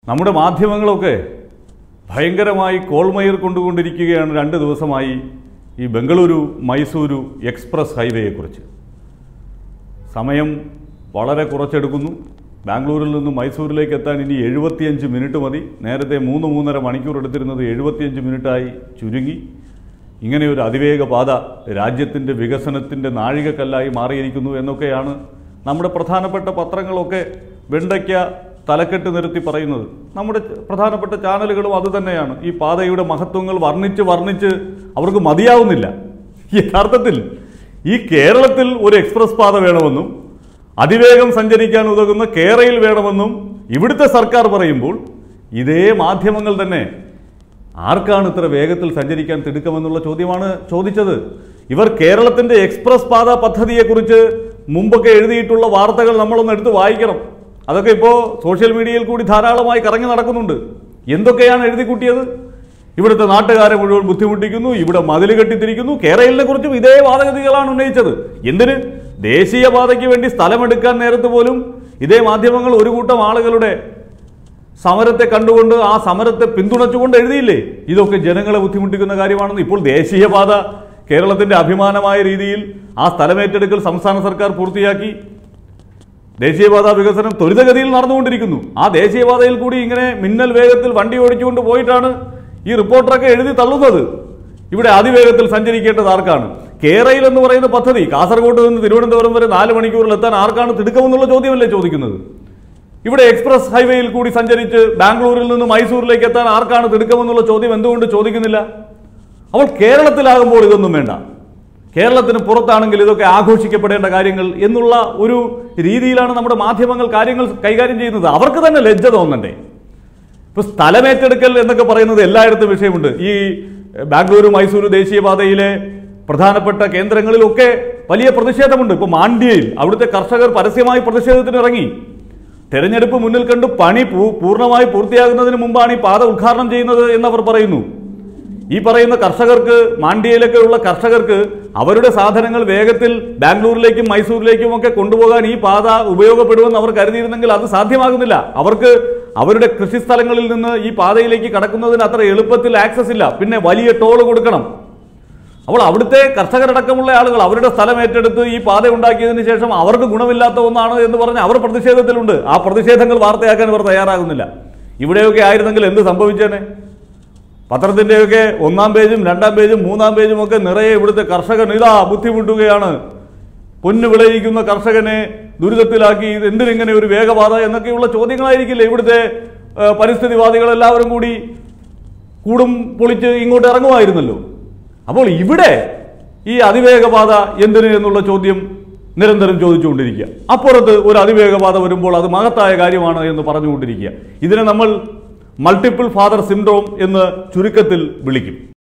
നമ്മുടെ മാധ്യമങ്ങളൊക്കെ ഭയങ്കരമായി കോൾമയർ കൊണ്ടുകൊണ്ടിരിക്കുകയാണ് രണ്ട് ദിവസമായി ഈ ബംഗളൂരു മൈസൂരു എക്സ്പ്രസ് ഹൈവേയെക്കുറിച്ച് സമയം വളരെ കുറച്ചെടുക്കുന്നു ബാംഗ്ലൂരിൽ നിന്ന് മൈസൂരിലേക്ക് എത്താൻ ഇനി എഴുപത്തിയഞ്ച് മിനിറ്റ് മതി നേരത്തെ മൂന്ന് മൂന്നര മണിക്കൂർ എടുത്തിരുന്നത് എഴുപത്തിയഞ്ച് മിനിറ്റായി ചുരുങ്ങി ഇങ്ങനെ ഒരു അതിവേഗ പാത രാജ്യത്തിൻ്റെ വികസനത്തിൻ്റെ നാഴികക്കല്ലായി മാറിയിരിക്കുന്നു എന്നൊക്കെയാണ് നമ്മുടെ പ്രധാനപ്പെട്ട പത്രങ്ങളൊക്കെ വെണ്ടയ്ക്ക തലക്കെട്ട് നിരത്തി പറയുന്നത് നമ്മുടെ ച- പ്രധാനപ്പെട്ട ചാനലുകളും അതുതന്നെയാണ് ഈ പാതയുടെ മഹത്വങ്ങൾ വർണ്ണിച്ച് വർണ്ണിച്ച് അവർക്ക് മതിയാവുന്നില്ല യഥാർത്ഥത്തിൽ ഈ കേരളത്തിൽ ഒരു എക്സ്പ്രസ് പാത വേണമെന്നും അതിവേഗം സഞ്ചരിക്കാൻ ഉതകുന്ന കേരയിൽ വേണമെന്നും ഇവിടുത്തെ സർക്കാർ പറയുമ്പോൾ ഇതേ മാധ്യമങ്ങൾ തന്നെ ആർക്കാണ് ഇത്ര വേഗത്തിൽ സഞ്ചരിക്കാൻ തിടുക്കമെന്നുള്ള ചോദ്യമാണ് ചോദിച്ചത് ഇവർ കേരളത്തിന്റെ എക്സ്പ്രസ് പാത പദ്ധതിയെക്കുറിച്ച് മുമ്പൊക്കെ എഴുതിയിട്ടുള്ള വാർത്തകൾ നമ്മളൊന്ന് എടുത്ത് വായിക്കണം അതൊക്കെ ഇപ്പോൾ സോഷ്യൽ മീഡിയയിൽ കൂടി ധാരാളമായി കറങ്ങി നടക്കുന്നുണ്ട് എന്തൊക്കെയാണ് എഴുതി കൂട്ടിയത് ഇവിടുത്തെ നാട്ടുകാരെ മുഴുവൻ ബുദ്ധിമുട്ടിക്കുന്നു ഇവിടെ മതിൽ കെട്ടിത്തിരിക്കുന്നു കേരളിനെ കുറിച്ചും ഇതേ വാദഗതികളാണ് ഉന്നയിച്ചത് എന്തിന് ദേശീയപാതയ്ക്ക് വേണ്ടി സ്ഥലമെടുക്കാൻ നേരത്ത് പോലും ഇതേ മാധ്യമങ്ങൾ ഒരു കൂട്ടം ആളുകളുടെ സമരത്തെ കണ്ടുകൊണ്ട് ആ സമരത്തെ പിന്തുണച്ചുകൊണ്ട് എഴുതിയില്ലേ ഇതൊക്കെ ജനങ്ങളെ ബുദ്ധിമുട്ടിക്കുന്ന കാര്യമാണെന്ന് ഇപ്പോൾ ദേശീയപാത കേരളത്തിന്റെ അഭിമാനമായ രീതിയിൽ ആ സ്ഥലമേറ്റെടുക്കൽ സംസ്ഥാന സർക്കാർ പൂർത്തിയാക്കി ദേശീയപാത വികസനം ത്വരിതഗതിയിൽ നടന്നുകൊണ്ടിരിക്കുന്നു ആ ദേശീയപാതയിൽ കൂടി ഇങ്ങനെ മിന്നൽ വേഗത്തിൽ വണ്ടി ഓടിച്ചുകൊണ്ട് പോയിട്ടാണ് ഈ റിപ്പോർട്ടറൊക്കെ എഴുതി തള്ളുന്നത് ഇവിടെ അതിവേഗത്തിൽ സഞ്ചരിക്കേണ്ടത് ആർക്കാണ് കേരയിൽ എന്ന് പറയുന്ന പദ്ധതി കാസർഗോഡ് നിന്ന് തിരുവനന്തപുരം വരെ നാല് മണിക്കൂറിൽ എത്താൻ ആർക്കാണ് തിടുക്കമെന്നുള്ള ചോദ്യമല്ലേ ചോദിക്കുന്നത് ഇവിടെ എക്സ്പ്രസ് ഹൈവേയിൽ കൂടി സഞ്ചരിച്ച് ബാംഗ്ലൂരിൽ നിന്ന് മൈസൂരിലേക്ക് എത്താൻ ആർക്കാണ് തിടുക്കമെന്നുള്ള ചോദ്യം എന്തുകൊണ്ട് ചോദിക്കുന്നില്ല അപ്പോൾ കേരളത്തിലാകുമ്പോൾ ഇതൊന്നും വേണ്ട കേരളത്തിന് പുറത്താണെങ്കിൽ ഇതൊക്കെ ആഘോഷിക്കപ്പെടേണ്ട കാര്യങ്ങൾ എന്നുള്ള ഒരു രീതിയിലാണ് നമ്മുടെ മാധ്യമങ്ങൾ കാര്യങ്ങൾ കൈകാര്യം ചെയ്യുന്നത് അവർക്ക് തന്നെ ലജ്ജ തോന്നണ്ടേ ഇപ്പൊ സ്ഥലമേറ്റെടുക്കൽ എന്നൊക്കെ പറയുന്നത് എല്ലായിടത്തും വിഷയമുണ്ട് ഈ ബാംഗ്ലൂരു മൈസൂരു ദേശീയപാതയിലെ പ്രധാനപ്പെട്ട കേന്ദ്രങ്ങളിലൊക്കെ വലിയ പ്രതിഷേധമുണ്ട് ഇപ്പൊ മാണ്ഡ്യയിൽ അവിടുത്തെ കർഷകർ പരസ്യമായി പ്രതിഷേധത്തിന് ഇറങ്ങി തെരഞ്ഞെടുപ്പ് മുന്നിൽ കണ്ട് പണി പൂ- പൂർണ്ണമായി പൂർത്തിയാകുന്നതിന് മുമ്പാണ് ഈ പാത ഉദ്ഘാടനം ചെയ്യുന്നത് എന്നവർ പറയുന്നു ഈ പറയുന്ന കർഷകർക്ക് മാണ്ഡ്യയിലൊക്കെ ഉള്ള കർഷകർക്ക് അവരുടെ സാധനങ്ങൾ വേഗത്തിൽ ബാംഗ്ലൂരിലേക്കും മൈസൂരിലേക്കും ഒക്കെ കൊണ്ടുപോകാൻ ഈ പാത ഉപയോഗപ്പെടുമെന്ന് അവർ കരുതിയിരുന്നെങ്കിൽ അത് സാധ്യമാകുന്നില്ല അവർക്ക് അവരുടെ കൃഷിസ്ഥലങ്ങളിൽ നിന്ന് ഈ പാതയിലേക്ക് കടക്കുന്നതിന് അത്ര എളുപ്പത്തിൽ ആക്സസ് ഇല്ല പിന്നെ വലിയ ടോൾ കൊടുക്കണം അപ്പോൾ അവിടുത്തെ കർഷകരടക്കമുള്ള ആളുകൾ അവരുടെ സ്ഥലം ഏറ്റെടുത്ത് ഈ പാത ഉണ്ടാക്കിയതിന് ശേഷം അവർക്ക് ഗുണമില്ലാത്ത ഒന്നാണ് എന്ന് പറഞ്ഞ് അവർ പ്രതിഷേധത്തിലുണ്ട് ആ പ്രതിഷേധങ്ങൾ വാർത്തയാക്കാൻ ഇവർ തയ്യാറാകുന്നില്ല ഇവിടെയൊക്കെ ആയിരുന്നെങ്കിൽ എന്ത് സംഭവിച്ചേനെ പത്രത്തിൻ്റെയൊക്കെ ഒന്നാം പേജും രണ്ടാം പേജും മൂന്നാം പേജും ഒക്കെ നിറയെ ഇവിടുത്തെ കർഷകൻ ഇതാ ബുദ്ധിമുട്ടുകയാണ് പൊന്നു വിളയിക്കുന്ന കർഷകനെ ദുരിതത്തിലാക്കി ഇത് എന്തിനിങ്ങനെ ഒരു വേഗപാത എന്നൊക്കെയുള്ള ചോദ്യങ്ങളായിരിക്കില്ലേ ഇവിടുത്തെ ആ, പരിസ്ഥിതിവാദികളെല്ലാവരും കൂടി കൂടും പൊളിച്ച് ഇങ്ങോട്ട് ഇറങ്ങുമായിരുന്നല്ലോ അപ്പോൾ ഇവിടെ ഈ അതിവേഗപാത എന്തിന് എന്നുള്ള ചോദ്യം നിരന്തരം ചോദിച്ചുകൊണ്ടിരിക്കുക അപ്പുറത്ത് ഒരു അതിവേഗപാത വരുമ്പോൾ അത് മഹത്തായ കാര്യമാണ് എന്ന് പറഞ്ഞുകൊണ്ടിരിക്കുക ഇതിനെ നമ്മൾ മൾട്ടിപ്പിൾ ഫാദർ സിൻഡ്രോം എന്ന് ചുരുക്കത്തിൽ വിളിക്കും